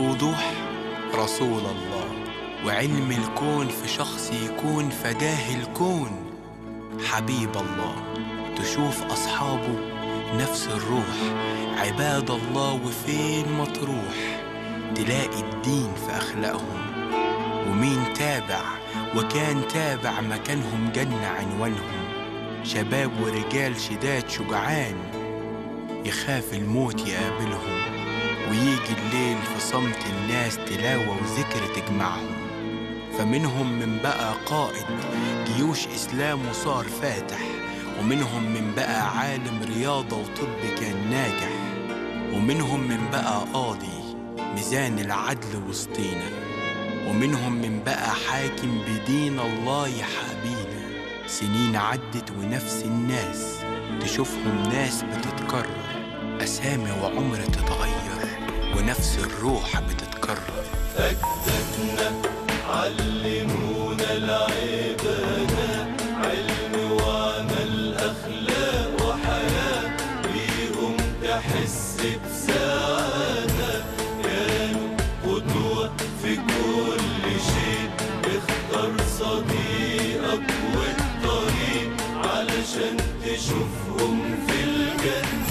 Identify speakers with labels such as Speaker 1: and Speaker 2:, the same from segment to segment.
Speaker 1: بوضوح رسول الله وعلم الكون في شخص يكون فداه الكون حبيب الله تشوف أصحابه نفس الروح عباد الله وفين ما تروح تلاقي الدين في أخلاقهم ومين تابع وكان تابع مكانهم جنة عنوانهم شباب ورجال شداد شجعان يخاف الموت يقابلهم ويجي الليل في صمت الناس تلاوة وذكر تجمعهم فمنهم من بقى قائد جيوش إسلام وصار فاتح ومنهم من بقى عالم رياضة وطب كان ناجح ومنهم من بقى قاضي ميزان العدل وسطينا ومنهم من بقى حاكم بدين الله يحابينا سنين عدت ونفس الناس تشوفهم ناس بتتكرر أسامي وعمر تتغير ونفس الروح بتتكرر
Speaker 2: أجدادنا علمونا العبادة علم وعمل أخلاق وحياة بيهم تحس بسعادة كانوا قدوة في كل شيء اختار صديقك والطريق علشان تشوفهم في الجنة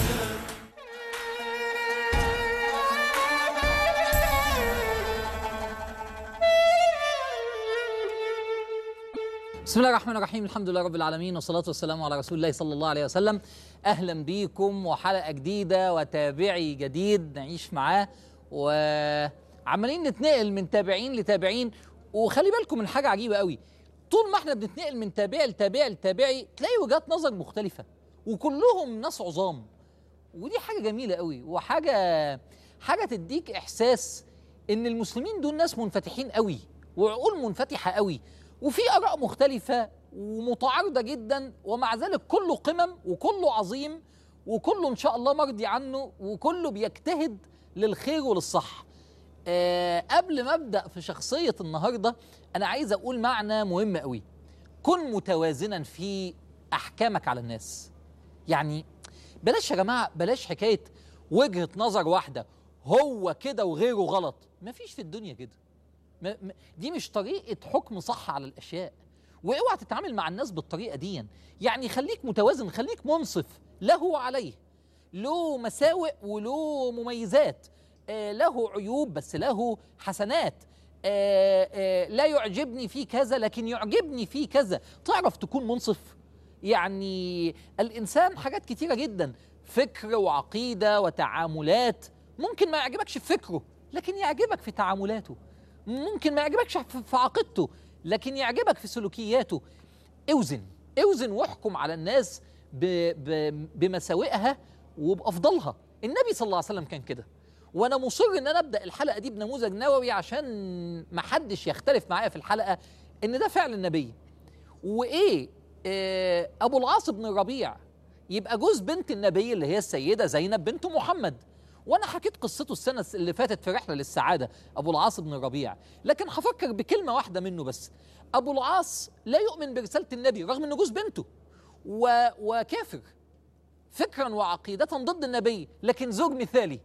Speaker 3: بسم الله الرحمن الرحيم الحمد لله رب العالمين والصلاة والسلام على رسول الله صلى الله عليه وسلم أهلا بيكم وحلقة جديدة وتابعي جديد نعيش معاه وعمالين نتنقل من تابعين لتابعين وخلي بالكم من حاجة عجيبة قوي طول ما احنا بنتنقل من تابعي لتابعي لتابعي تلاقي وجهات نظر مختلفة وكلهم ناس عظام ودي حاجة جميلة قوي وحاجة حاجة تديك إحساس إن المسلمين دول ناس منفتحين قوي وعقول منفتحة قوي وفي آراء مختلفة ومتعارضة جدا ومع ذلك كله قمم وكله عظيم وكله إن شاء الله مرضي عنه وكله بيجتهد للخير وللصح أه قبل ما أبدأ في شخصية النهاردة أنا عايز أقول معنى مهم قوي كن متوازنا في أحكامك على الناس يعني بلاش يا جماعة بلاش حكاية وجهة نظر واحدة هو كده وغيره غلط مفيش في الدنيا كده ما- ما- دي مش طريقة حكم صح على الأشياء واوعى تتعامل مع الناس بالطريقة دي يعني خليك متوازن خليك منصف له وعليه له مساوئ وله مميزات آه له عيوب بس له حسنات آه آه لا يعجبني فيه كذا لكن يعجبني فيه كذا تعرف تكون منصف يعني الإنسان حاجات كتيرة جدا فكر وعقيدة وتعاملات ممكن ما يعجبكش في فكره لكن يعجبك في تعاملاته ممكن ما يعجبكش في في عقيدته لكن يعجبك في سلوكياته اوزن اوزن واحكم على الناس ب ب بمساوئها وبافضلها النبي صلى الله عليه وسلم كان كده وانا مصر ان انا ابدا الحلقه دي بنموذج نووي عشان ما حدش يختلف معايا في الحلقه ان ده فعل النبي وايه آه ابو العاص بن الربيع يبقى جوز بنت النبي اللي هي السيده زينب بنت محمد وانا حكيت قصته السنه اللي فاتت في رحله للسعاده ابو العاص بن الربيع لكن هفكر بكلمه واحده منه بس ابو العاص لا يؤمن برساله النبي رغم انه جوز بنته و... وكافر فكرا وعقيده ضد النبي لكن زوج مثالي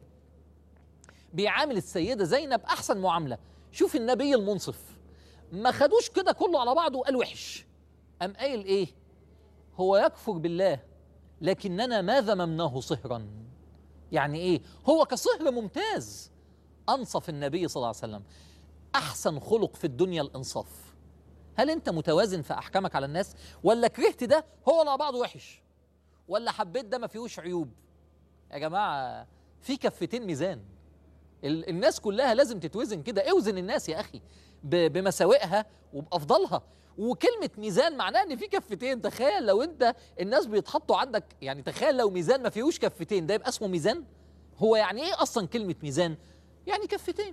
Speaker 3: بيعامل السيده زينب احسن معامله شوف النبي المنصف ما خدوش كده كله على بعضه وقال وحش قام قايل ايه هو يكفر بالله لكننا ما ذممناه صهرا يعني ايه هو كصهر ممتاز انصف النبي صلى الله عليه وسلم احسن خلق في الدنيا الانصاف هل انت متوازن في احكامك على الناس ولا كرهت ده هو على بعضه وحش ولا حبيت ده ما فيهوش عيوب يا جماعه في كفتين ميزان ال- الناس كلها لازم تتوزن كده اوزن الناس يا اخي ب- بمساوئها وبافضلها وكلمه ميزان معناها ان في كفتين تخيل لو انت الناس بيتحطوا عندك يعني تخيل لو ميزان ما فيهوش كفتين ده يبقى اسمه ميزان هو يعني ايه اصلا كلمه ميزان يعني كفتين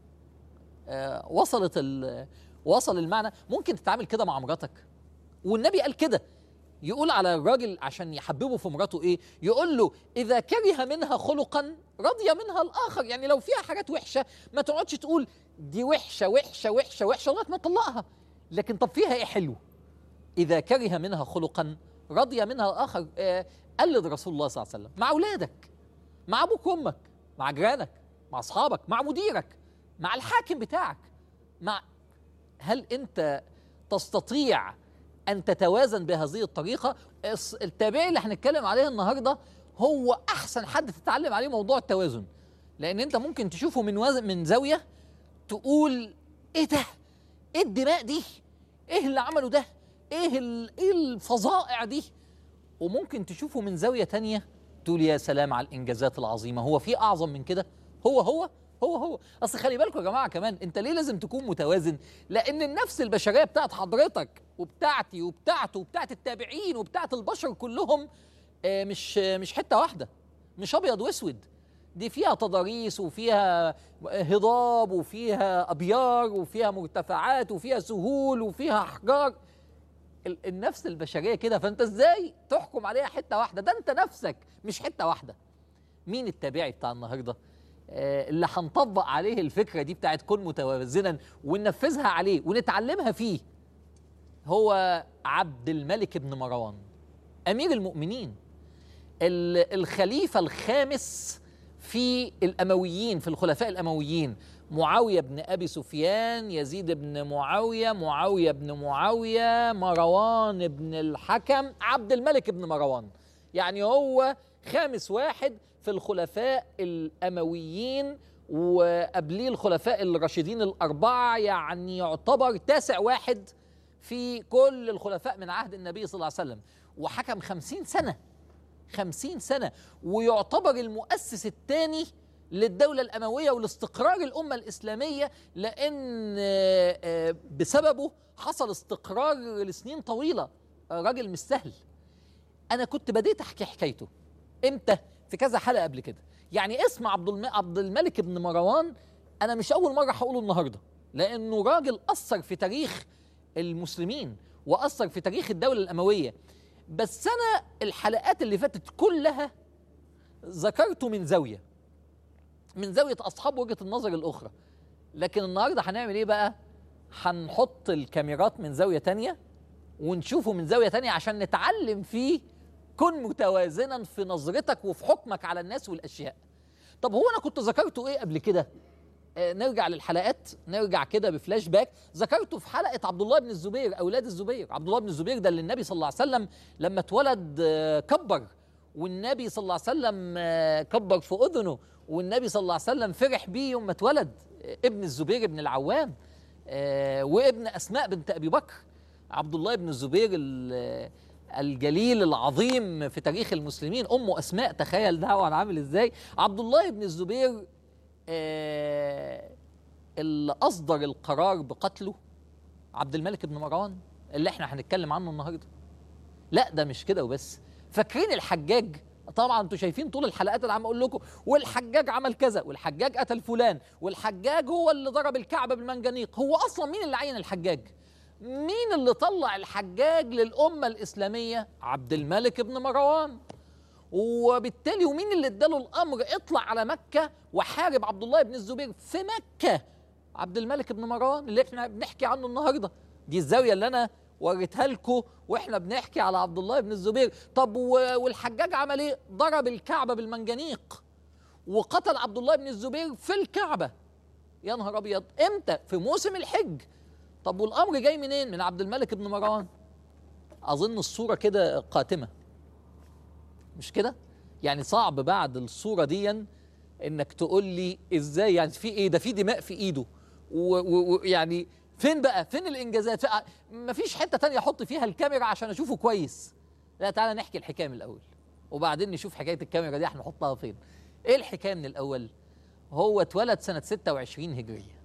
Speaker 3: آه وصلت ال- وصل المعنى ممكن تتعامل كده مع مراتك والنبي قال كده يقول على الراجل عشان يحببه في مراته ايه يقول له اذا كره منها خلقا رضي منها الاخر يعني لو فيها حاجات وحشه ما تقعدش تقول دي وحشه وحشه وحشه وحشه لغايه ما تطلقها لكن طب فيها ايه حلو اذا كره منها خلقا رضي منها الاخر آه قلد رسول الله صلى الله عليه وسلم مع اولادك مع ابوك وامك مع جيرانك مع اصحابك مع مديرك مع الحاكم بتاعك مع هل انت تستطيع ان تتوازن بهذه الطريقه الس- التابعي اللي هنتكلم عليه النهارده هو احسن حد تتعلم عليه موضوع التوازن لان انت ممكن تشوفه من وزن من زاويه تقول ايه ده ايه الدماء دي ايه اللي عمله ده ايه ال- ايه الفظائع دي وممكن تشوفه من زاويه تانية تقول يا سلام على الانجازات العظيمه هو في اعظم من كده هو هو هو هو اصل خلي بالكم يا جماعه كمان انت ليه لازم تكون متوازن لان النفس البشريه بتاعت حضرتك وبتاعتي وبتاعته وبتاعت التابعين وبتاعت البشر كلهم آه، مش آه، مش حته واحده مش ابيض واسود دي فيها تضاريس وفيها هضاب وفيها ابيار وفيها مرتفعات وفيها سهول وفيها احجار ال- النفس البشريه كده فانت ازاي تحكم عليها حته واحده ده انت نفسك مش حته واحده مين التابعي بتاع النهارده آه، اللي هنطبق عليه الفكره دي بتاعت كن متوازنا وننفذها عليه ونتعلمها فيه هو عبد الملك بن مروان امير المؤمنين ال- الخليفه الخامس في الامويين في الخلفاء الامويين معاويه بن ابي سفيان يزيد بن معاويه معاويه بن معاويه مروان بن الحكم عبد الملك بن مروان يعني هو خامس واحد في الخلفاء الامويين وقبليه الخلفاء الراشدين الاربعه يعني يعتبر تاسع واحد في كل الخلفاء من عهد النبي صلى الله عليه وسلم وحكم خمسين سنه خمسين سنة ويعتبر المؤسس الثاني للدولة الأموية ولاستقرار الأمة الإسلامية لأن آه، آه، بسببه حصل استقرار لسنين طويلة آه، راجل مش سهل أنا كنت بديت أحكي حكايته إمتى؟ في كذا حلقة قبل كده يعني اسم عبد الم... عبد الملك بن مروان أنا مش أول مرة هقوله النهاردة لأنه راجل أثر في تاريخ المسلمين وأثر في تاريخ الدولة الأموية بس انا الحلقات اللي فاتت كلها ذكرته من زاويه من زاويه اصحاب وجهه النظر الاخرى لكن النهارده هنعمل ايه بقى هنحط الكاميرات من زاويه تانية ونشوفه من زاويه تانية عشان نتعلم فيه كن متوازنا في نظرتك وفي حكمك على الناس والاشياء طب هو انا كنت ذكرته ايه قبل كده آه، نرجع للحلقات نرجع كده بفلاش باك ذكرته في حلقه عبد الله بن الزبير اولاد الزبير عبد الله بن الزبير ده اللي النبي صلى الله عليه وسلم لما اتولد آه، كبر والنبي صلى الله عليه وسلم آه، كبر في اذنه والنبي صلى الله عليه وسلم فرح بيه يوم ما اتولد آه، ابن الزبير بن العوام آه، وابن اسماء بنت ابي بكر عبد الله بن الزبير ال- الجليل العظيم في تاريخ المسلمين امه اسماء تخيل ده هو عامل ازاي عبد الله بن الزبير آه، اللي اصدر القرار بقتله عبد الملك بن مروان اللي احنا هنتكلم عنه النهارده لا ده مش كده وبس فاكرين الحجاج طبعا انتوا شايفين طول الحلقات اللي عم اقول لكم والحجاج عمل كذا والحجاج قتل فلان والحجاج هو اللي ضرب الكعبه بالمنجنيق هو اصلا مين اللي عين الحجاج مين اللي طلع الحجاج للامه الاسلاميه عبد الملك بن مروان وبالتالي ومين اللي اداله الامر اطلع على مكه وحارب عبد الله بن الزبير في مكه عبد الملك بن مروان اللي احنا بنحكي عنه النهارده دي الزاويه اللي انا وريتها لكم واحنا بنحكي على عبد الله بن الزبير طب و- والحجاج عمل ايه ضرب الكعبه بالمنجنيق وقتل عبد الله بن الزبير في الكعبه يا نهار ابيض امتى في موسم الحج طب والامر جاي منين من عبد الملك بن مروان اظن الصوره كده قاتمه مش كده يعني صعب بعد الصوره دي انك تقول لي ازاي يعني في ايه ده في دماء في ايده ويعني فين بقى فين الانجازات ف- مفيش حته تانية احط فيها الكاميرا عشان اشوفه كويس لا تعالى نحكي الحكايه من الاول وبعدين نشوف حكايه الكاميرا دي هنحطها فين ايه الحكايه من الاول هو اتولد سنه 26 هجريه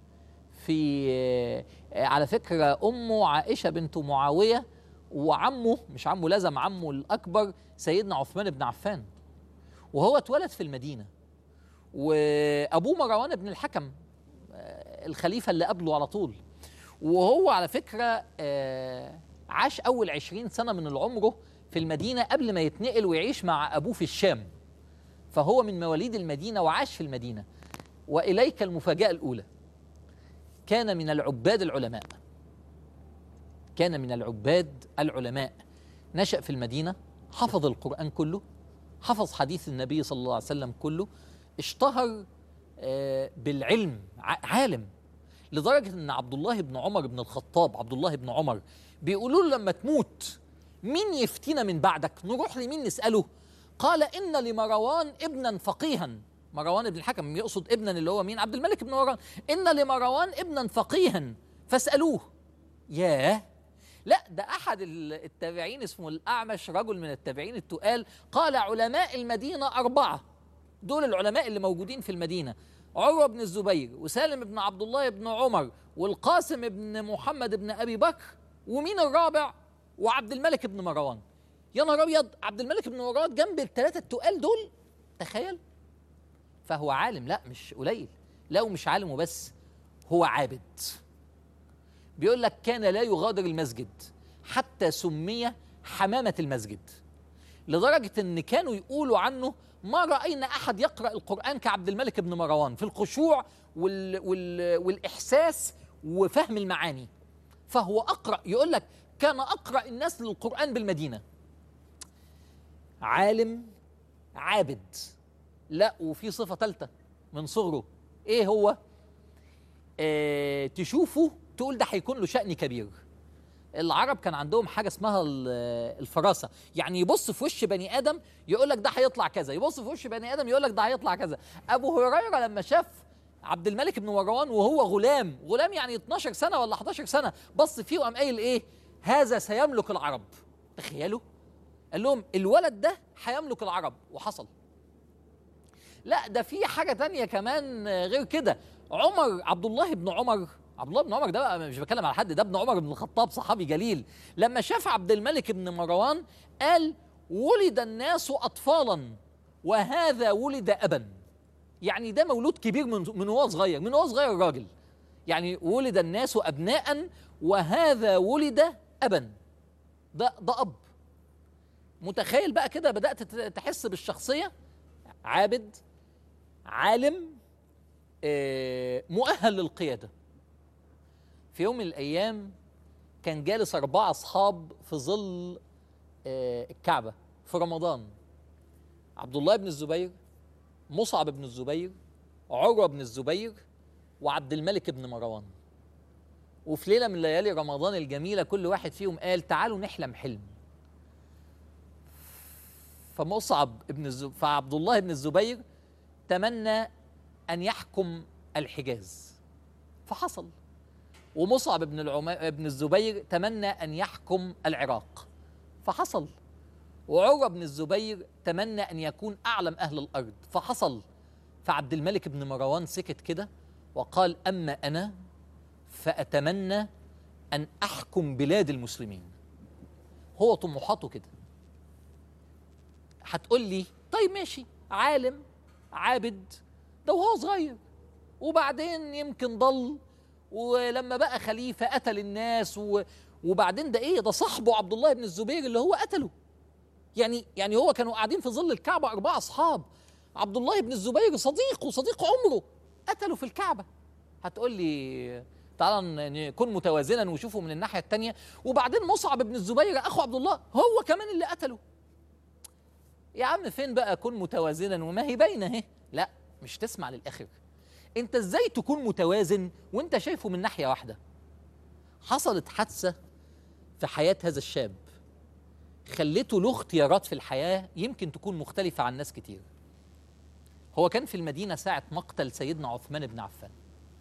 Speaker 3: في آه، على فكره امه عائشه بنت معاويه وعمه مش عمه لازم عمه الاكبر سيدنا عثمان بن عفان وهو اتولد في المدينه وابوه مروان بن الحكم آه، الخليفه اللي قبله على طول وهو على فكره آه، عاش اول عشرين سنه من عمره في المدينه قبل ما يتنقل ويعيش مع ابوه في الشام فهو من مواليد المدينه وعاش في المدينه واليك المفاجاه الاولى كان من العباد العلماء كان من العباد العلماء نشأ في المدينة حفظ القرآن كله حفظ حديث النبي صلى الله عليه وسلم كله اشتهر آه، بالعلم ع- عالم لدرجه ان عبد الله بن عمر بن الخطاب عبد الله بن عمر بيقولوا له لما تموت مين يفتينا من بعدك نروح لمين نساله قال ان لمروان ابنا فقيها مروان بن الحكم يقصد ابنا اللي هو مين عبد الملك بن مروان ان لمروان ابنا فقيها فاسالوه ياه لا ده احد ال- التابعين اسمه الاعمش رجل من التابعين التقال قال علماء المدينه اربعه دول العلماء اللي موجودين في المدينه عروه بن الزبير وسالم بن عبد الله بن عمر والقاسم بن محمد بن ابي بكر ومين الرابع وعبد الملك بن مروان يا نهار ابيض عبد الملك بن مروان جنب الثلاثه التقال دول تخيل فهو عالم لا مش قليل لا ومش عالم وبس هو عابد بيقول لك كان لا يغادر المسجد حتى سمي حمامة المسجد لدرجة ان كانوا يقولوا عنه ما رأينا أحد يقرأ القرآن كعبد الملك بن مروان في الخشوع وال وال والإحساس وفهم المعاني فهو أقرأ يقول لك كان أقرأ الناس للقرآن بالمدينة عالم عابد لا وفي صفة ثالثة من صغره ايه هو آه تشوفه تقول ده هيكون له شأن كبير العرب كان عندهم حاجة اسمها ال- الفراسة يعني يبص في وش بني آدم يقول لك ده هيطلع كذا يبص في وش بني آدم يقول لك ده هيطلع كذا أبو هريرة لما شاف عبد الملك بن مروان وهو غلام غلام يعني 12 سنة ولا 11 سنة بص فيه وقام قايل ايه هذا سيملك العرب تخيلوا قال لهم الولد ده هيملك العرب وحصل لا ده في حاجة تانية كمان غير كده عمر عبد الله بن عمر عبد الله بن عمر ده بقى مش بتكلم على حد ده ابن عمر بن الخطاب صحابي جليل لما شاف عبد الملك بن مروان قال ولد الناس أطفالا وهذا ولد أبا يعني ده مولود كبير من من وهو صغير من وهو صغير راجل يعني ولد الناس أبناء وهذا ولد أبا ده ده أب متخيل بقى كده بدأت تت- تحس بالشخصية عابد عالم آه، مؤهل للقيادة في يوم من الأيام كان جالس أربعة أصحاب في ظل آه، الكعبة في رمضان عبد الله بن الزبير مصعب بن الزبير عروة بن الزبير وعبد الملك بن مروان وفي ليلة من ليالي رمضان الجميلة كل واحد فيهم قال تعالوا نحلم حلم فمصعب بن الزب... فعبد الله بن الزبير تمنى أن يحكم الحجاز فحصل ومصعب بن العما... بن الزبير تمنى أن يحكم العراق فحصل وعروة بن الزبير تمنى أن يكون أعلم أهل الأرض فحصل فعبد الملك بن مروان سكت كده وقال أما أنا فأتمنى أن أحكم بلاد المسلمين هو طموحاته كده هتقول لي طيب ماشي عالم عابد ده وهو صغير وبعدين يمكن ضل ولما بقى خليفة قتل الناس و... وبعدين ده ايه ده صاحبه عبد الله بن الزبير اللي هو قتله يعني يعني هو كانوا قاعدين في ظل الكعبة أربعة أصحاب عبد الله بن الزبير صديقه صديق عمره قتله في الكعبة هتقول لي تعال ن- نكون متوازنا ونشوفه من الناحية التانية وبعدين مصعب بن الزبير أخو عبد الله هو كمان اللي قتله يا عم فين بقى كن متوازنا وما هي باينه اهي لا مش تسمع للاخر انت ازاي تكون متوازن وانت شايفه من ناحيه واحده حصلت حادثه في حياه هذا الشاب خلته له اختيارات في الحياه يمكن تكون مختلفه عن ناس كتير هو كان في المدينه ساعه مقتل سيدنا عثمان بن عفان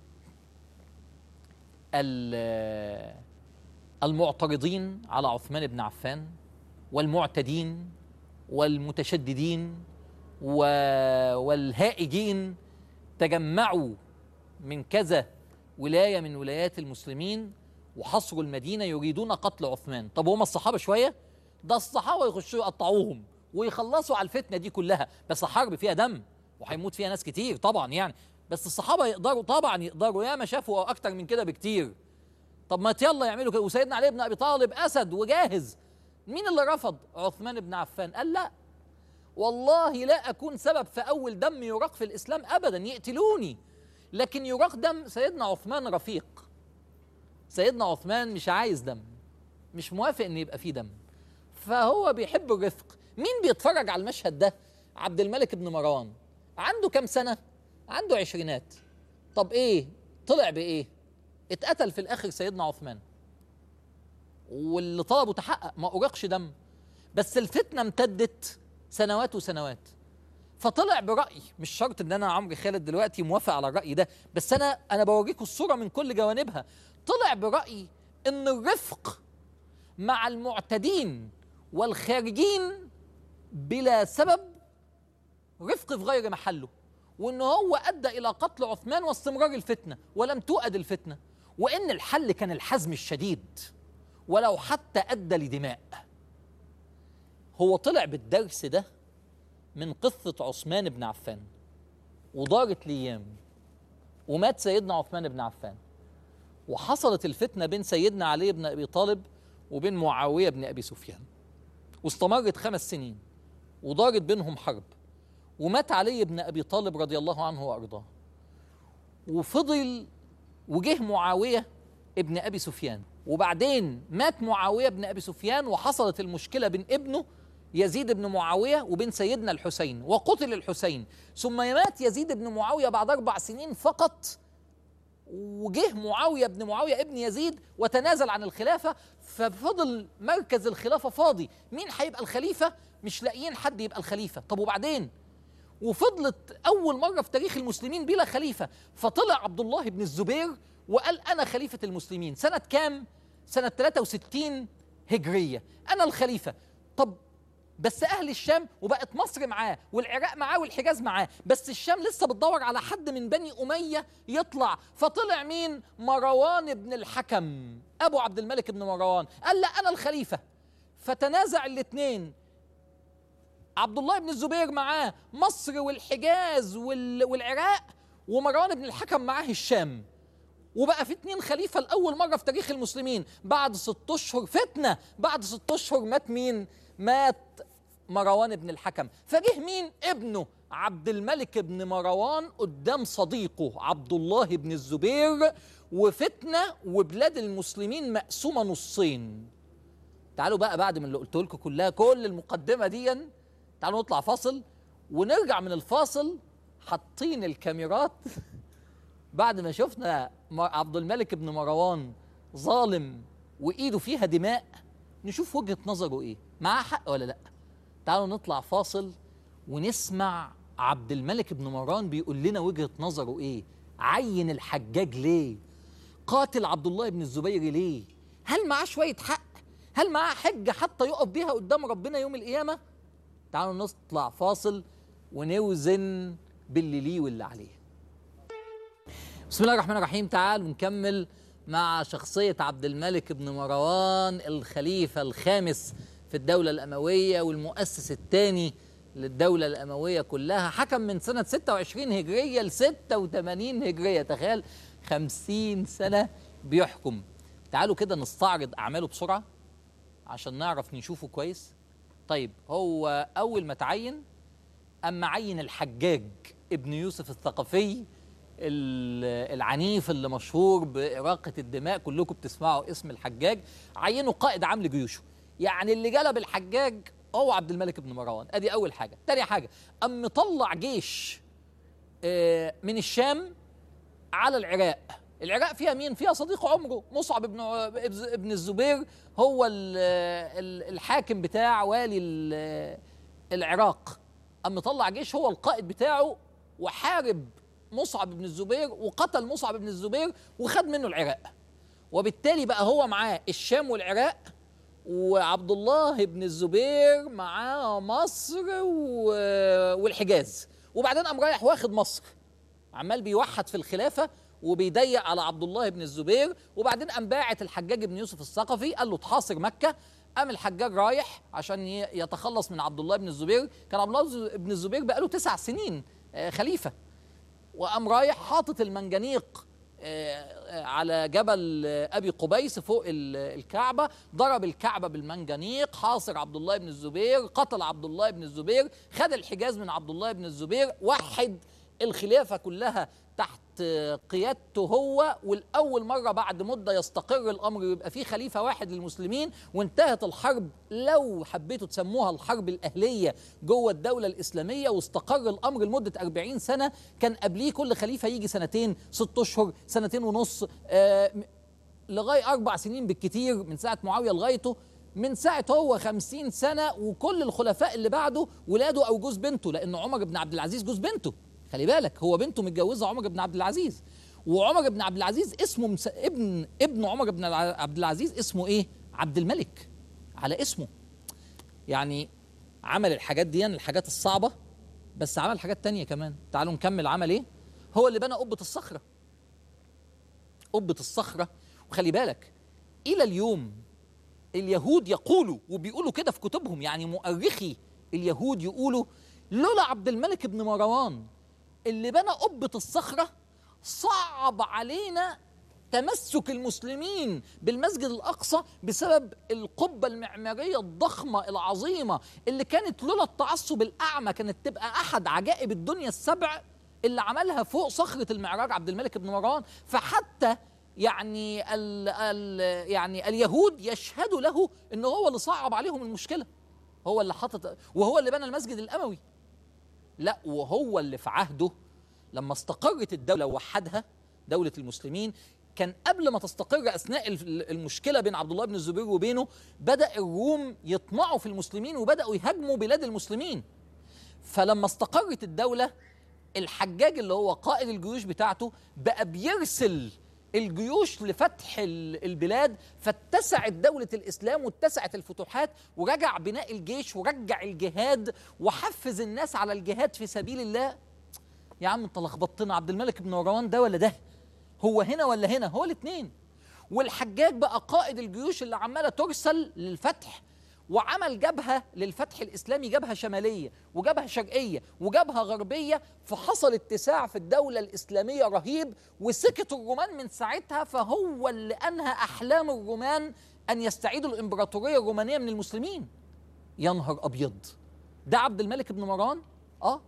Speaker 3: ال- المعترضين على عثمان بن عفان والمعتدين والمتشددين و... والهائجين تجمعوا من كذا ولاية من ولايات المسلمين وحصروا المدينة يريدون قتل عثمان طب هم الصحابة شوية ده الصحابة يخشوا يقطعوهم ويخلصوا على الفتنة دي كلها بس حرب فيها دم وهيموت فيها ناس كتير طبعا يعني بس الصحابة يقدروا طبعا يقدروا ياما شافوا أكتر من كده بكتير طب ما يلا يعملوا كده وسيدنا علي بن أبي طالب أسد وجاهز مين اللي رفض عثمان بن عفان قال لا والله لا أكون سبب في أول دم يراق في الإسلام أبدا يقتلوني لكن يراق دم سيدنا عثمان رفيق سيدنا عثمان مش عايز دم مش موافق ان يبقى فيه دم فهو بيحب الرفق مين بيتفرج على المشهد ده عبد الملك بن مروان عنده كام سنة عنده عشرينات طب ايه طلع بايه اتقتل في الاخر سيدنا عثمان واللي طلبه تحقق ما أرقش دم بس الفتنة امتدت سنوات وسنوات فطلع برأي مش شرط ان انا عمرو خالد دلوقتي موافق على الرأي ده بس انا انا بوريكم الصورة من كل جوانبها طلع برأي ان الرفق مع المعتدين والخارجين بلا سبب رفق في غير محله وان هو ادى الى قتل عثمان واستمرار الفتنه ولم تؤد الفتنه وان الحل كان الحزم الشديد ولو حتى ادى لدماء هو طلع بالدرس ده من قصه عثمان بن عفان ودارت الايام ومات سيدنا عثمان بن عفان وحصلت الفتنه بين سيدنا علي بن ابي طالب وبين معاويه بن ابي سفيان واستمرت خمس سنين ودارت بينهم حرب ومات علي بن ابي طالب رضي الله عنه وارضاه وفضل وجه معاويه ابن ابي سفيان وبعدين مات معاويه بن ابي سفيان وحصلت المشكله بين ابنه يزيد بن معاويه وبين سيدنا الحسين وقتل الحسين ثم مات يزيد بن معاويه بعد اربع سنين فقط وجه معاويه بن معاويه ابن يزيد وتنازل عن الخلافه ففضل مركز الخلافه فاضي مين هيبقى الخليفه مش لاقيين حد يبقى الخليفه طب وبعدين وفضلت اول مره في تاريخ المسلمين بلا خليفه فطلع عبد الله بن الزبير وقال انا خليفه المسلمين سنه كام سنه 63 هجريه انا الخليفه طب بس اهل الشام وبقت مصر معاه والعراق معاه والحجاز معاه بس الشام لسه بتدور على حد من بني اميه يطلع فطلع مين مروان بن الحكم ابو عبد الملك بن مروان قال لا انا الخليفه فتنازع الاثنين عبد الله بن الزبير معاه مصر والحجاز وال... والعراق ومروان بن الحكم معاه الشام وبقى في اتنين خليفة لأول مرة في تاريخ المسلمين بعد ست أشهر فتنة بعد ست أشهر مات مين؟ مات مروان بن الحكم فجه مين؟ ابنه عبد الملك بن مروان قدام صديقه عبد الله بن الزبير وفتنة وبلاد المسلمين مقسومة نصين تعالوا بقى بعد من اللي قلت لكم كلها كل المقدمة دي تعالوا نطلع فاصل ونرجع من الفاصل حاطين الكاميرات بعد ما شفنا عبد الملك بن مروان ظالم وايده فيها دماء نشوف وجهه نظره ايه معاه حق ولا لا تعالوا نطلع فاصل ونسمع عبد الملك بن مروان بيقول لنا وجهه نظره ايه عين الحجاج ليه قاتل عبد الله بن الزبير ليه هل معاه شويه حق هل معاه حجه حتى يقف بيها قدام ربنا يوم القيامه تعالوا نطلع فاصل ونوزن باللي ليه واللي عليه بسم الله الرحمن الرحيم تعالوا نكمل مع شخصية عبد الملك بن مروان الخليفة الخامس في الدولة الأموية والمؤسس الثاني للدولة الأموية كلها حكم من سنة 26 هجرية ل 86 هجرية تخيل 50 سنة بيحكم تعالوا كده نستعرض أعماله بسرعة عشان نعرف نشوفه كويس طيب هو أول ما تعين أما عين الحجاج ابن يوسف الثقفي العنيف اللي مشهور بإراقة الدماء كلكم بتسمعوا اسم الحجاج عينه قائد عام لجيوشه يعني اللي جلب الحجاج هو عبد الملك بن مروان ادي اول حاجه تاني حاجه ام مطلع جيش من الشام على العراق العراق فيها مين فيها صديق عمره مصعب بن ابن الزبير هو الحاكم بتاع والي العراق ام مطلع جيش هو القائد بتاعه وحارب مصعب بن الزبير وقتل مصعب بن الزبير وخد منه العراق وبالتالي بقى هو معاه الشام والعراق وعبد الله بن الزبير معاه مصر والحجاز وبعدين قام رايح واخد مصر عمال بيوحد في الخلافه وبيضيق على عبد الله بن الزبير وبعدين قام باعت الحجاج بن يوسف الثقفي قال له تحاصر مكه قام الحجاج رايح عشان يتخلص من عبد الله بن الزبير كان عبد الله بن الزبير بقى له تسع سنين خليفه وقام رايح حاطط المنجنيق على جبل ابي قبيس فوق الكعبه ضرب الكعبه بالمنجنيق حاصر عبد الله بن الزبير قتل عبد الله بن الزبير خد الحجاز من عبد الله بن الزبير وحد الخلافه كلها تحت تحت قيادته هو والاول مره بعد مده يستقر الامر ويبقى في خليفه واحد للمسلمين وانتهت الحرب لو حبيتوا تسموها الحرب الاهليه جوه الدوله الاسلاميه واستقر الامر لمده 40 سنه كان قبليه كل خليفه يجي سنتين ست اشهر سنتين ونص آه م- لغايه اربع سنين بالكتير من ساعه معاويه لغايته من ساعة هو خمسين سنة وكل الخلفاء اللي بعده ولاده أو جوز بنته لأن عمر بن عبد العزيز جوز بنته خلي بالك هو بنته متجوزة عمر بن عبد العزيز وعمر بن عبد العزيز اسمه مس... ابن ابن عمر بن الع- عبد العزيز اسمه ايه؟ عبد الملك على اسمه يعني عمل الحاجات دي الحاجات الصعبة بس عمل حاجات تانية كمان تعالوا نكمل عمل ايه؟ هو اللي بنى قبة الصخرة قبة الصخرة وخلي بالك إلى اليوم اليهود يقولوا وبيقولوا كده في كتبهم يعني مؤرخي اليهود يقولوا لولا عبد الملك بن مروان اللي بنى قبة الصخرة صعب علينا تمسك المسلمين بالمسجد الأقصى بسبب القبة المعمارية الضخمة العظيمة اللي كانت لولا التعصب الأعمى كانت تبقى أحد عجائب الدنيا السبع اللي عملها فوق صخرة المعراج عبد الملك بن مروان فحتى يعني ال ال يعني اليهود يشهدوا له ان هو اللي صعب عليهم المشكله هو اللي حاطط وهو اللي بنى المسجد الاموي لا وهو اللي في عهده لما استقرت الدوله ووحدها دوله المسلمين كان قبل ما تستقر اثناء ال- المشكله بين عبد الله بن الزبير وبينه بدا الروم يطمعوا في المسلمين وبداوا يهاجموا بلاد المسلمين فلما استقرت الدوله الحجاج اللي هو قائد الجيوش بتاعته بقى بيرسل الجيوش لفتح ال- البلاد فاتسعت دولة الإسلام واتسعت الفتوحات ورجع بناء الجيش ورجع الجهاد وحفز الناس على الجهاد في سبيل الله يا عم انت لخبطتنا عبد الملك بن مروان ده ولا ده هو هنا ولا هنا هو الاثنين والحجاج بقى قائد الجيوش اللي عماله ترسل للفتح وعمل جبهه للفتح الاسلامي جبهه شماليه وجبهه شرقيه وجبهه غربيه فحصل اتساع في الدوله الاسلاميه رهيب وسكت الرومان من ساعتها فهو اللي انهى احلام الرومان ان يستعيدوا الامبراطوريه الرومانيه من المسلمين يا نهار ابيض ده عبد الملك بن مروان اه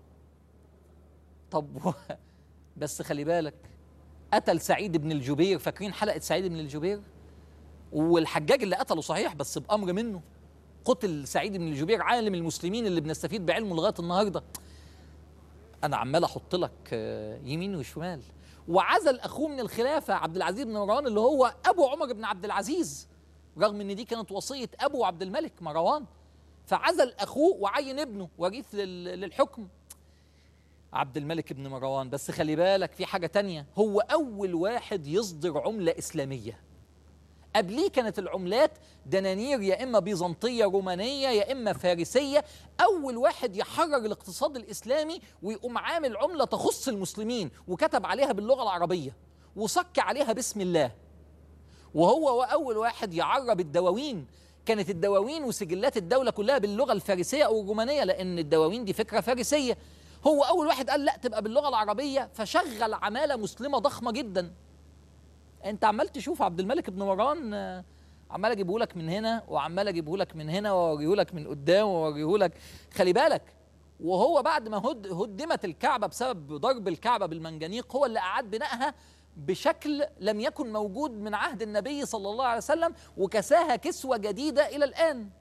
Speaker 3: طب و- بس خلي بالك قتل سعيد بن الجبير فاكرين حلقه سعيد بن الجبير والحجاج اللي قتله صحيح بس بامر منه قتل سعيد بن الجبير عالم المسلمين اللي بنستفيد بعلمه لغايه النهارده انا عمال احط لك آه، يمين وشمال وعزل اخوه من الخلافه عبد العزيز بن مروان اللي هو ابو عمر بن عبد العزيز رغم ان دي كانت وصيه ابو عبد الملك مروان فعزل اخوه وعين ابنه وريث لل- للحكم عبد الملك بن مروان بس خلي بالك في حاجة تانية هو أول واحد يصدر عملة إسلامية قبليه كانت العملات دنانير يا إما بيزنطية رومانية يا إما فارسية أول واحد يحرر الاقتصاد الإسلامي ويقوم عامل عملة تخص المسلمين وكتب عليها باللغة العربية وصك عليها بسم الله وهو هو أول واحد يعرب الدواوين كانت الدواوين وسجلات الدولة كلها باللغة الفارسية أو الرومانية لأن الدواوين دي فكرة فارسية هو أول واحد قال لا تبقى باللغة العربية فشغل عمالة مسلمة ضخمة جدا أنت عمال تشوف عبد الملك بن مروان آه، عمال أجيبه لك من هنا وعمال أجيبه لك من هنا وأوريه لك من قدام وأوريه لك خلي بالك وهو بعد ما هد هدمت الكعبة بسبب ضرب الكعبة بالمنجنيق هو اللي أعاد بنائها بشكل لم يكن موجود من عهد النبي صلى الله عليه وسلم وكساها كسوة جديدة إلى الآن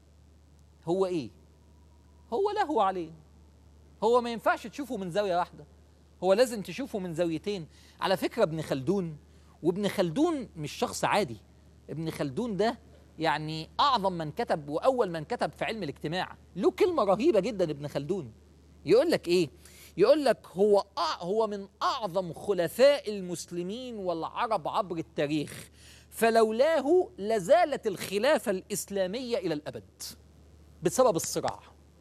Speaker 3: هو إيه؟ هو له عليه هو ما ينفعش تشوفه من زاوية واحدة هو لازم تشوفه من زاويتين على فكرة ابن خلدون وابن خلدون مش شخص عادي ابن خلدون ده يعني أعظم من كتب وأول من كتب في علم الاجتماع له كلمة رهيبة جدا ابن خلدون يقول لك إيه يقول لك هو أع- هو من أعظم خلفاء المسلمين والعرب عبر التاريخ فلولاه لزالت الخلافة الإسلامية إلى الأبد بسبب الصراع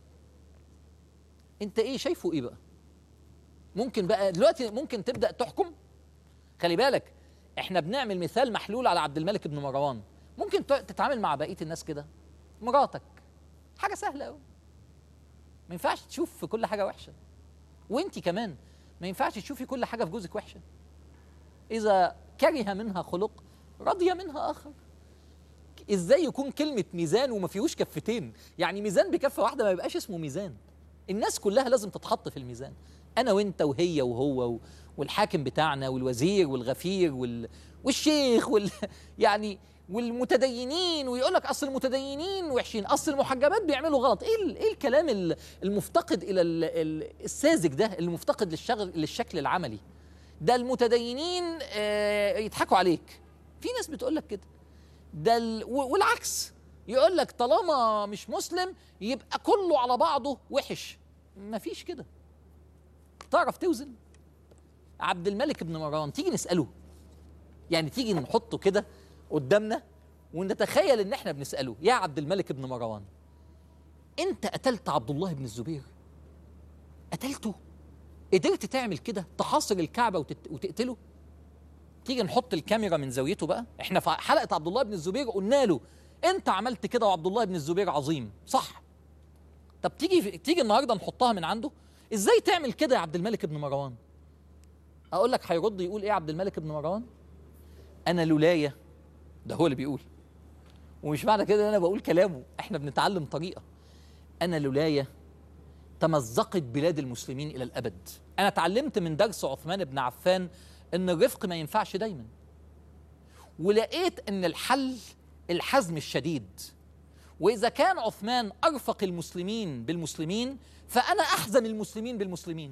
Speaker 3: انت ايه شايفه ايه بقى ممكن بقى دلوقتي ممكن تبدا تحكم خلي بالك احنا بنعمل مثال محلول على عبد الملك بن مروان ممكن ت- تتعامل مع بقيه الناس كده مراتك حاجه سهله قوي ما ينفعش تشوف في كل حاجه وحشه وانت كمان ما ينفعش تشوفي كل حاجه في جوزك وحشه اذا كره منها خلق رضي منها اخر ازاي يكون كلمه ميزان وما فيهوش كفتين يعني ميزان بكفه واحده ما يبقاش اسمه ميزان الناس كلها لازم تتحط في الميزان انا وانت وهي وهو و- والحاكم بتاعنا والوزير والغفير وال... والشيخ وال... يعني والمتدينين ويقول لك اصل المتدينين وحشين اصل المحجبات بيعملوا غلط ايه ال... ايه الكلام ال- المفتقد الى ال... ال- الساذج ده المفتقد للشغل للشكل العملي ده المتدينين آه، يضحكوا عليك في ناس بتقول لك كده ده ال... و- والعكس يقول لك طالما مش مسلم يبقى كله على بعضه وحش مفيش كده تعرف توزن عبد الملك بن مروان تيجي نسأله يعني تيجي نحطه كده قدامنا ونتخيل ان احنا بنسأله يا عبد الملك بن مروان انت قتلت عبد الله بن الزبير قتلته قدرت تعمل كده تحاصر الكعبة وتت... وتقتله تيجي نحط الكاميرا من زاويته بقى احنا في حلقة عبد الله بن الزبير قلنا له انت عملت كده وعبد الله بن الزبير عظيم صح طب تيجي تيجي النهارده نحطها من عنده ازاي تعمل كده يا عبد الملك بن مروان اقول لك هيرد يقول ايه عبد الملك بن مروان انا لولاية ده هو اللي بيقول ومش معنى كده ان انا بقول كلامه احنا بنتعلم طريقه انا لولاية تمزقت بلاد المسلمين الى الابد انا اتعلمت من درس عثمان بن عفان ان الرفق ما ينفعش دايما ولقيت ان الحل الحزم الشديد واذا كان عثمان ارفق المسلمين بالمسلمين فانا احزم المسلمين بالمسلمين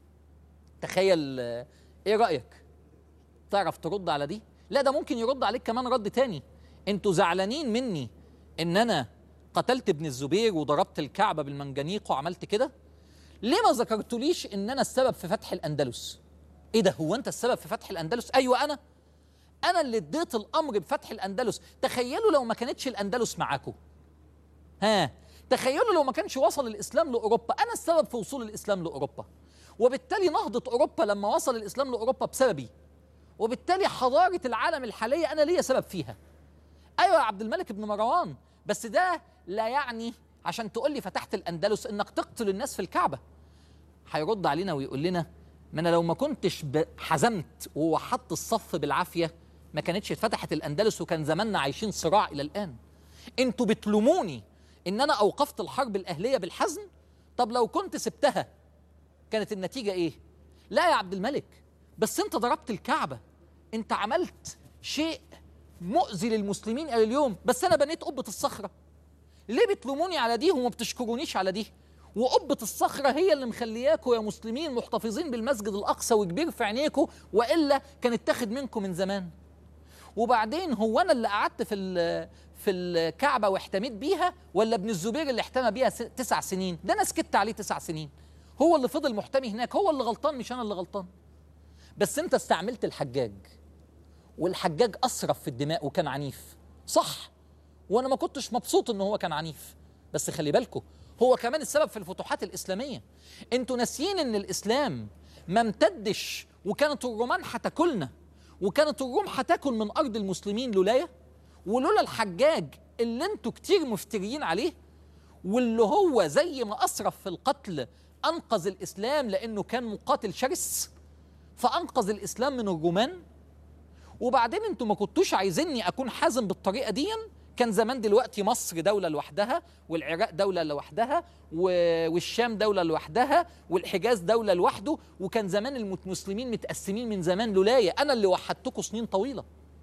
Speaker 3: تخيل آه، ايه رايك تعرف ترد على دي لا ده ممكن يرد عليك كمان رد تاني انتوا زعلانين مني ان انا قتلت ابن الزبير وضربت الكعبه بالمنجنيق وعملت كده ليه ما ذكرتوليش ان انا السبب في فتح الاندلس ايه ده هو انت السبب في فتح الاندلس ايوه انا انا اللي اديت الامر بفتح الاندلس تخيلوا لو ما كانتش الاندلس معاكم ها تخيلوا لو ما كانش وصل الاسلام لاوروبا انا السبب في وصول الاسلام لاوروبا وبالتالي نهضه اوروبا لما وصل الاسلام لاوروبا بسببي وبالتالي حضاره العالم الحاليه انا ليا سبب فيها ايوه يا عبد الملك بن مروان بس ده لا يعني عشان تقول لي فتحت الاندلس انك تقتل الناس في الكعبه هيرد علينا ويقول لنا ما انا لو ما كنتش ب- حزمت ووحدت الصف بالعافيه ما كانتش اتفتحت الاندلس وكان زماننا عايشين صراع الى الان انتوا بتلوموني ان انا اوقفت الحرب الاهليه بالحزم طب لو كنت سبتها كانت النتيجه ايه لا يا عبد الملك بس انت ضربت الكعبه انت عملت شيء مؤذي للمسلمين الى اليوم بس انا بنيت قبه الصخره ليه بتلوموني على دي وما بتشكرونيش على دي وقبة الصخرة هي اللي مخلياكوا يا مسلمين محتفظين بالمسجد الأقصى وكبير في عينيكوا وإلا كان اتاخد منكم من زمان وبعدين هو أنا اللي قعدت في ال- في الكعبة واحتميت بيها ولا ابن الزبير اللي احتمى بيها س- تسع سنين ده أنا سكت عليه تسع سنين هو اللي فضل محتمي هناك هو اللي غلطان مش أنا اللي غلطان بس أنت استعملت الحجاج والحجاج أسرف في الدماء وكان عنيف صح وانا ما كنتش مبسوط ان هو كان عنيف بس خلي بالكم هو كمان السبب في الفتوحات الاسلاميه انتوا ناسيين ان الاسلام ما امتدش وكانت الرومان هتاكلنا وكانت الروم هتاكل من ارض المسلمين لولايا ولولا الحجاج اللي انتوا كتير مفتريين عليه واللي هو زي ما اسرف في القتل انقذ الاسلام لانه كان مقاتل شرس فانقذ الاسلام من الرومان وبعدين انتوا ما كنتوش عايزيني اكون حازم بالطريقه دي كان زمان دلوقتي مصر دولة لوحدها والعراق دولة لوحدها و- والشام دولة لوحدها والحجاز دولة لوحده وكان زمان المسلمين متقسمين من زمان لولاية أنا اللي وحدتكم سنين طويلة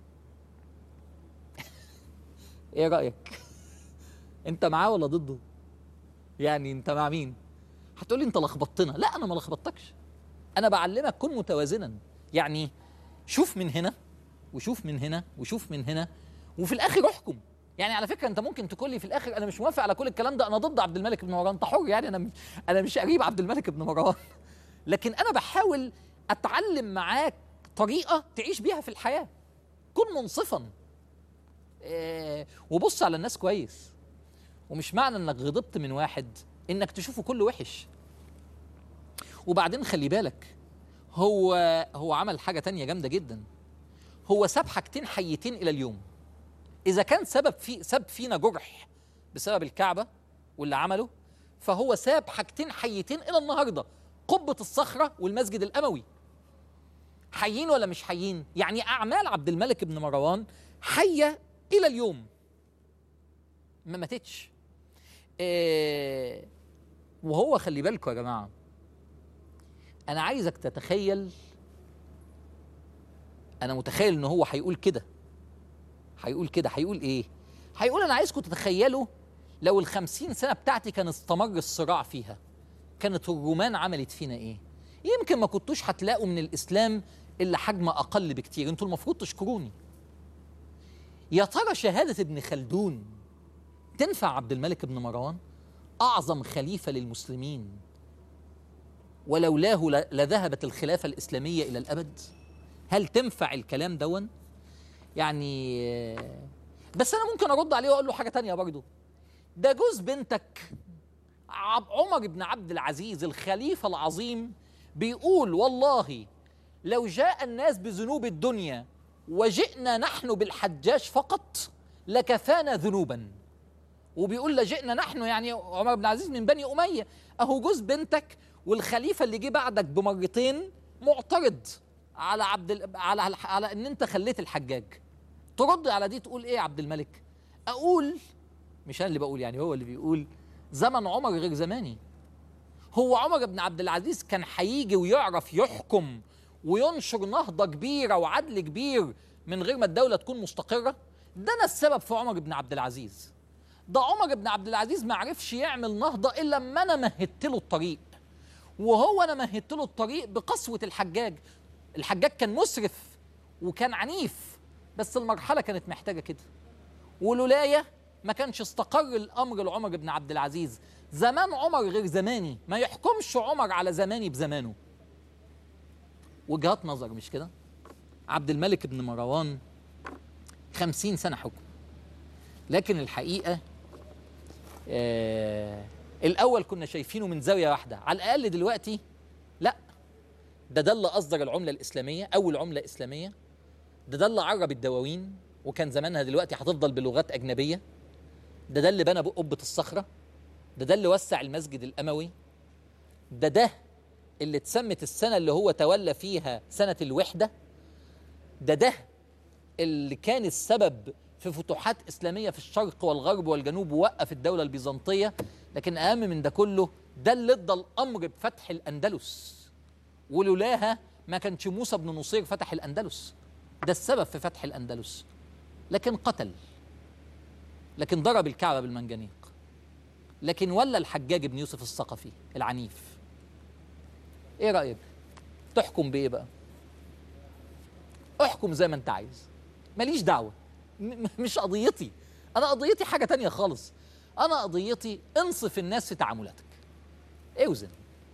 Speaker 3: إيه رأيك؟ أنت معاه ولا ضده؟ يعني أنت مع مين؟ هتقولي أنت لخبطتنا لا أنا ما لخبطتكش أنا بعلمك كن متوازنا يعني شوف من هنا وشوف من هنا وشوف من هنا وفي الاخر احكم يعني على فكره انت ممكن تقول لي في الاخر انا مش موافق على كل الكلام ده انا ضد عبد الملك بن مروان انت حر يعني انا مش انا مش قريب عبد الملك بن مروان لكن انا بحاول اتعلم معاك طريقه تعيش بيها في الحياه كن منصفا إيه وبص على الناس كويس ومش معنى انك غضبت من واحد انك تشوفه كله وحش وبعدين خلي بالك هو هو عمل حاجه تانية جامده جدا هو ساب حاجتين حيتين الى اليوم اذا كان سبب في ساب فينا جرح بسبب الكعبه واللي عمله فهو ساب حاجتين حيتين الى النهارده قبه الصخره والمسجد الاموي حيين ولا مش حيين يعني اعمال عبد الملك بن مروان حيه الى اليوم ما ماتتش إيه وهو خلي بالكم يا جماعه انا عايزك تتخيل انا متخيل ان هو هيقول كده هيقول كده هيقول ايه هيقول انا عايزكم تتخيلوا لو الخمسين سنة بتاعتي كان استمر الصراع فيها كانت الرومان عملت فينا ايه يمكن ما كنتوش هتلاقوا من الاسلام الا حجم اقل بكتير انتوا المفروض تشكروني يا ترى شهادة ابن خلدون تنفع عبد الملك بن مروان اعظم خليفة للمسلمين ولولاه ل- لذهبت الخلافة الإسلامية إلى الأبد هل تنفع الكلام دون يعني آه، بس أنا ممكن أرد عليه وأقول له حاجة تانية برضو ده جوز بنتك عب- عمر بن عبد العزيز الخليفة العظيم بيقول والله لو جاء الناس بذنوب الدنيا وجئنا نحن بالحجاج فقط لكفانا ذنوبا وبيقول لجئنا نحن يعني عمر بن عزيز من بني أمية أهو جوز بنتك والخليفة اللي جه بعدك بمرتين معترض على عبد ال... على على ان انت خليت الحجاج ترد على دي تقول ايه يا عبد الملك اقول مش انا اللي بقول يعني هو اللي بيقول زمن عمر غير زماني هو عمر بن عبد العزيز كان هيجي ويعرف يحكم وينشر نهضة كبيرة وعدل كبير من غير ما الدولة تكون مستقرة ده أنا السبب في عمر بن عبد العزيز ده عمر بن عبد العزيز ما عرفش يعمل نهضة إلا لما أنا مهدت له الطريق وهو أنا مهدت له الطريق بقسوة الحجاج الحجاج كان مسرف وكان عنيف بس المرحلة كانت محتاجة كده ولولاية ما كانش استقر الأمر لعمر بن عبد العزيز زمان عمر غير زماني ما يحكمش عمر على زماني بزمانه وجهات نظر مش كده عبد الملك بن مروان خمسين سنة حكم لكن الحقيقة آه الأول كنا شايفينه من زاوية واحدة على الأقل دلوقتي لا ده ده اللي أصدر العملة الإسلامية أول عملة إسلامية ده ده اللي عرب الدواوين وكان زمانها دلوقتي هتفضل بلغات أجنبية ده ده اللي بنى قبة الصخرة ده ده اللي وسع المسجد الأموي ده ده اللي اتسمت السنة اللي هو تولى فيها سنة الوحدة ده ده اللي كان السبب في فتوحات إسلامية في الشرق والغرب والجنوب ووقف الدولة البيزنطية لكن أهم من ده كله ده اللي ادى الأمر بفتح الأندلس ولولاها ما كانش موسى بن نصير فتح الأندلس ده السبب في فتح الأندلس لكن قتل لكن ضرب الكعبة بالمنجنيق لكن ولا الحجاج بن يوسف الثقفي العنيف ايه رأيك تحكم بايه بقى احكم زي ما انت عايز ماليش دعوة م- مش قضيتي انا قضيتي حاجة تانية خالص انا قضيتي انصف الناس في تعاملاتك اوزن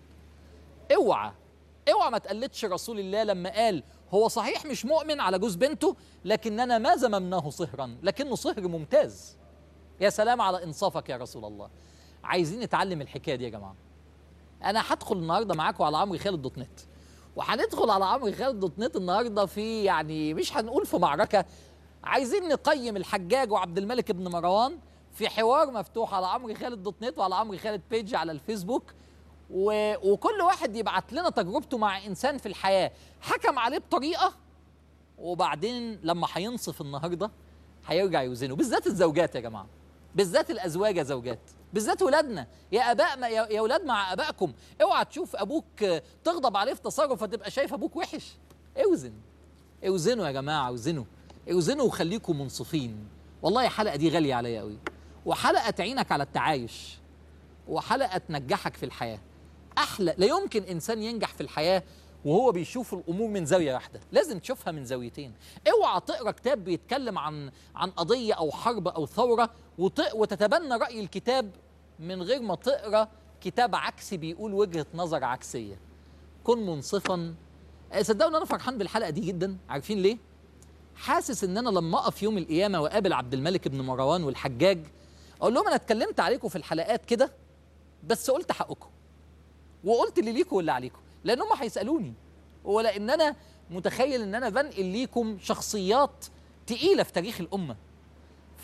Speaker 3: اوعى اوعى ما تقلدش رسول الله لما قال هو صحيح مش مؤمن على جوز بنته لكننا ما زممناه صهرا لكنه صهر ممتاز يا سلام على انصافك يا رسول الله عايزين نتعلم الحكايه دي يا جماعه انا هدخل النهارده معاكم على عمرو خالد دوت نت وهندخل على عمرو خالد دوت نت النهارده في يعني مش هنقول في معركه عايزين نقيم الحجاج وعبد الملك بن مروان في حوار مفتوح على عمرو خالد دوت نت وعلى عمرو خالد بيج على الفيسبوك و... وكل واحد يبعت لنا تجربته مع انسان في الحياه حكم عليه بطريقه وبعدين لما هينصف النهارده هيرجع يوزنه بالذات الزوجات يا جماعه بالذات الازواج يا زوجات بالذات ولادنا يا اباء ما يا يا ولاد مع ابائكم اوعى تشوف ابوك آه، تغضب عليه في تصرف فتبقى شايف ابوك وحش اوزن اوزنوا يا جماعه اوزنوا اوزنوا وخليكم منصفين والله الحلقه دي غاليه عليا قوي وحلقه تعينك على التعايش وحلقه تنجحك في الحياه احلى لا يمكن انسان ينجح في الحياه وهو بيشوف الامور من زاويه واحده لازم تشوفها من زاويتين اوعى تقرا كتاب بيتكلم عن عن قضيه او حرب او ثوره وت... وتتبنى راي الكتاب من غير ما تقرا كتاب عكسي بيقول وجهه نظر عكسيه كن منصفا آه، صدقوني انا فرحان بالحلقه دي جدا عارفين ليه حاسس ان انا لما اقف يوم القيامه واقابل عبد الملك بن مروان والحجاج اقول لهم انا اتكلمت عليكم في الحلقات كده بس قلت حقكم وقلت اللي ليكم واللي عليكم لان هم هيسالوني ولان انا متخيل ان انا بنقل ليكم شخصيات تقيله في تاريخ الامه ف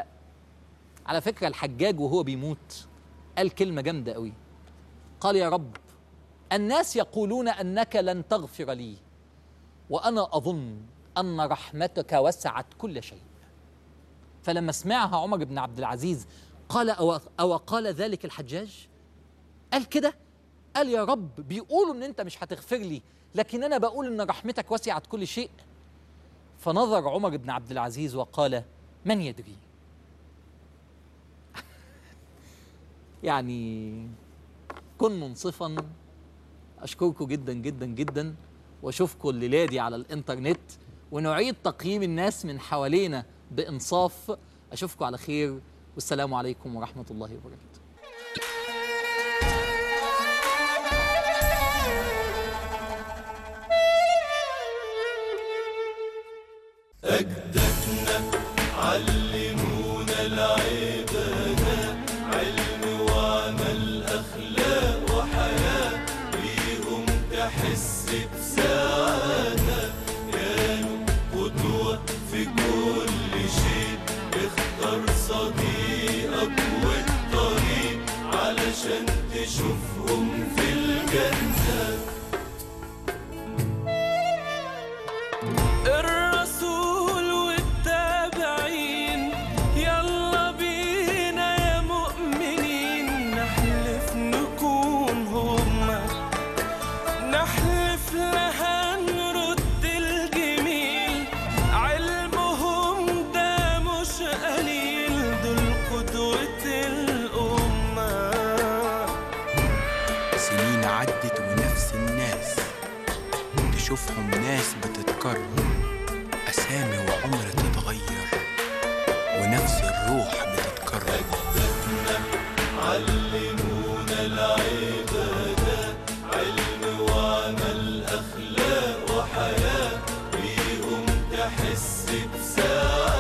Speaker 3: على فكره الحجاج وهو بيموت قال كلمه جامده قوي قال يا رب الناس يقولون انك لن تغفر لي وانا اظن ان رحمتك وسعت كل شيء فلما سمعها عمر بن عبد العزيز قال أو, أو قال ذلك الحجاج قال كده قال يا رب بيقولوا ان انت مش هتغفر لي لكن انا بقول ان رحمتك وسعت كل شيء فنظر عمر بن عبد العزيز وقال من يدري يعني كن منصفا اشكركم جدا جدا جدا واشوفكم الليله دي على الانترنت ونعيد تقييم الناس من حوالينا بانصاف اشوفكم على خير والسلام عليكم ورحمه الله وبركاته
Speaker 2: أجدادنا علمونا العبادة علم وعمل أخلاق وحياة بيهم تحس بسعادة كانوا قدوة في كل شيء اختار صديقك والطريق علشان تشوفهم في الجنة الرسول والتابعين يلا بينا يا مؤمنين نحلف نكون هما نحلف لها نرد الجميل علمهم ده مش قليل دول قدوة الأمة
Speaker 1: سنين عدت ونفس الناس تشوفهم ناس بتتكرر أسامي وعمر تتغير ونفس الروح بتتكرر
Speaker 2: علمونا العبادة علم وعمل أخلاق وحياة بيهم تحس بسعادة